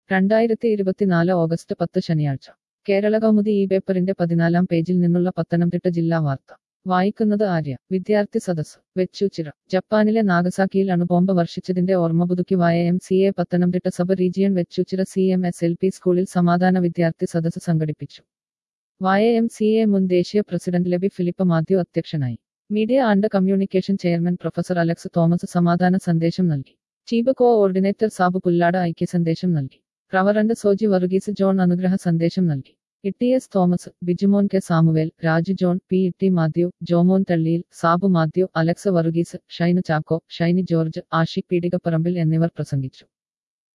രണ്ടായിരത്തി ഇരുപത്തിനാല് ഓഗസ്റ്റ് പത്ത് ശനിയാഴ്ച കേരള കൗമുദി ഈ പേപ്പറിന്റെ പതിനാലാം പേജിൽ നിന്നുള്ള പത്തനംതിട്ട ജില്ലാ വാർത്ത വായിക്കുന്നത് ആര്യ വിദ്യാർത്ഥി സദസ് വെച്ചൂച്ചിറ ജപ്പാനിലെ നാഗസാക്കിയിൽ അണുബോംബ് വർഷിച്ചതിന്റെ ഓർമ്മ പുതുക്കിവായ M C A Pathanamthitta sub region Vechoochira C M S L P സ്കൂളിൽ സമാധാന വിദ്യാർത്ഥി സദസ് സംഘടിപ്പിച്ചു വായ എം സി എ മുൻ ദേശീയ പ്രസിഡന്റ് ലബി ഫിലിപ്പ് മാത്യു അധ്യക്ഷനായി media and communication chairman professor Alex Thomas സമാധാന സന്ദേശം നൽകി ചീഫ് കോഓർഡിനേറ്റർ സാബു പുല്ലാട് ഐക്യ സന്ദേശം നൽകി റവറന്റ് സോജി വർഗീസ് ജോൺ അനുഗ്രഹ സന്ദേശം നൽകി Itty S Thomas Bijumon K Samuel Raju John P Itty Mathew Jomon Thalliyil Sabu Mathew Alex Varghese Shinu Chacko Shiny George Ashiq Peedikaparambil എന്നിവർ പ്രസംഗിച്ചു